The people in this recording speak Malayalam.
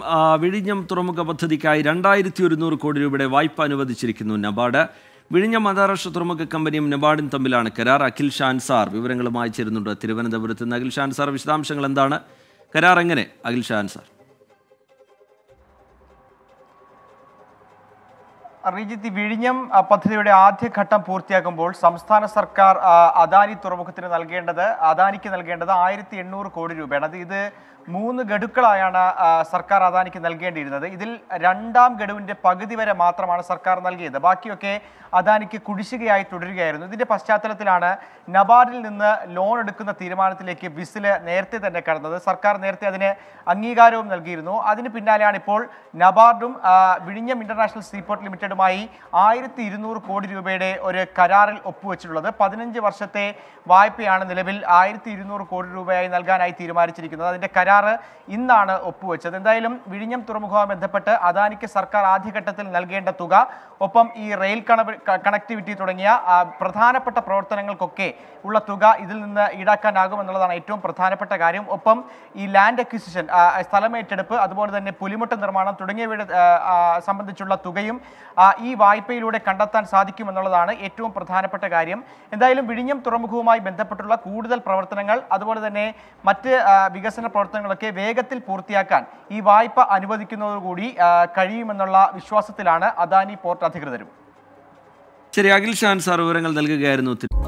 ആ, വിഴിഞ്ഞം തുറമുഖ പദ്ധതിക്കായി രണ്ടായിരത്തി ഒരുന്നൂറ് കോടി രൂപയുടെ വായ്പ അനുവദിച്ചിരിക്കുന്നു നബാർഡ് വിഴിഞ്ഞം അന്താരാഷ്ട്ര തുറമുഖ കമ്പനിയും നബാർഡും തമ്മിലാണ് കരാർ അഖിൽ ഷാൻസാർ വിവരങ്ങളുമായി ചേരുന്നുണ്ട് തിരുവനന്തപുരത്ത് നിന്ന് അഖിൽ ഷാൻസാർ വിശദാംശങ്ങൾ എന്താണ് കരാർ എങ്ങനെ അഖിൽ ഷാൻസാർ റീജിത്ത് വിഴിഞ്ഞം ആ, പദ്ധതിയുടെ ആദ്യഘട്ടം പൂർത്തിയാക്കുമ്പോൾ സംസ്ഥാന സർക്കാർ ആ, അദാനി തുറമുഖത്തിന് നൽകേണ്ടത് അദാനിക്ക് നൽകേണ്ടത് ആയിരത്തി എണ്ണൂറ് കോടി രൂപയാണ് അത് ഇത് മൂന്ന് ഗഡുക്കളായാണ് ആ, സർക്കാർ അദാനിക്ക് നൽകേണ്ടിയിരുന്നത് ഇതിൽ രണ്ടാം ഗഡുവിന്റെ പകുതി വരെ മാത്രമാണ് സർക്കാർ നൽകിയത് ബാക്കിയൊക്കെ അദാനിക്ക് കുടിശ്ശികയായി തുടരുകയായിരുന്നു ഇതിന്റെ പശ്ചാത്തലത്തിലാണ് നബാർഡിൽ നിന്ന് ലോൺ എടുക്കുന്ന തീരുമാനത്തിലേക്ക് വിസില് നേരത്തെ തന്നെ കടന്നത് സർക്കാർ നേരത്തെ അതിന് അംഗീകാരവും നൽകിയിരുന്നു അതിന് പിന്നാലെയാണ് ഇപ്പോൾ നബാർഡും ആ, വിഴിഞ്ഞം ഇന്റർനാഷണൽ സീപോർട്ട് ലിമിറ്റഡുമായി ആയിരത്തി ഇരുന്നൂറ് കോടി രൂപയുടെ ഒരു കരാറിൽ ഒപ്പുവെച്ചിട്ടുള്ളത് പതിനഞ്ച് വർഷത്തെ വായ്പയാണ് നിലവിൽ ആയിരത്തി ഇരുന്നൂറ് കോടി രൂപയായി നൽകാനായി തീരുമാനിച്ചിരിക്കുന്നത് അതിന്റെ കരാറ് ഇന്നാണ് ഒപ്പുവെച്ചത് എന്തായാലും വിഴിഞ്ഞം തുറമുഖവുമായി ബന്ധപ്പെട്ട് അദാനിക്ക് സർക്കാർ ആദ്യഘട്ടത്തിൽ നൽകേണ്ട തുക ഒപ്പം ഈ റെയിൽ കണ- ക- കണക്ടിവിറ്റി തുടങ്ങിയ ആ, പ്രധാനപ്പെട്ട പ്രവർത്തനങ്ങൾക്കൊക്കെ ഉള്ള തുക ഇതിൽ നിന്ന് ഈടാക്കാനാകുമെന്നുള്ളതാണ് ഏറ്റവും പ്രധാനപ്പെട്ട കാര്യം ഒപ്പം ഈ ലാൻഡ് അക്വിസിഷൻ സ്ഥലമേറ്റെടുപ്പ് അതുപോലെ തന്നെ പുലിമുട്ട് നിർമ്മാണം തുടങ്ങിയവയുടെ ആ, ആ, സംബന്ധിച്ചുള്ള തുകയും ആ, ഈ വായ്പയിലൂടെ കണ്ടെത്താൻ സാധിക്കുമെന്നുള്ളതാണ് ഏറ്റവും പ്രധാനപ്പെട്ട കാര്യം എന്തായാലും വിഴിഞ്ഞം തുറമുഖവുമായി ബന്ധപ്പെട്ടുള്ള കൂടുതൽ പ്രവർത്തനങ്ങൾ അതുപോലെ തന്നെ മറ്റ് ആ, വികസന പ്രവർത്തനങ്ങളൊക്കെ വേഗത്തിൽ പൂർത്തിയാക്കാൻ ഈ വായ്പ അനുവദിക്കുന്നതോടുകൂടി ആ, കഴിയുമെന്നുള്ള വിശ്വാസത്തിലാണ് അദാനി പോർട്ട് അധികൃതരും ശരി അഖിൽ ഷാൻസാർ വിവരങ്ങൾ നൽകുകയായിരുന്നു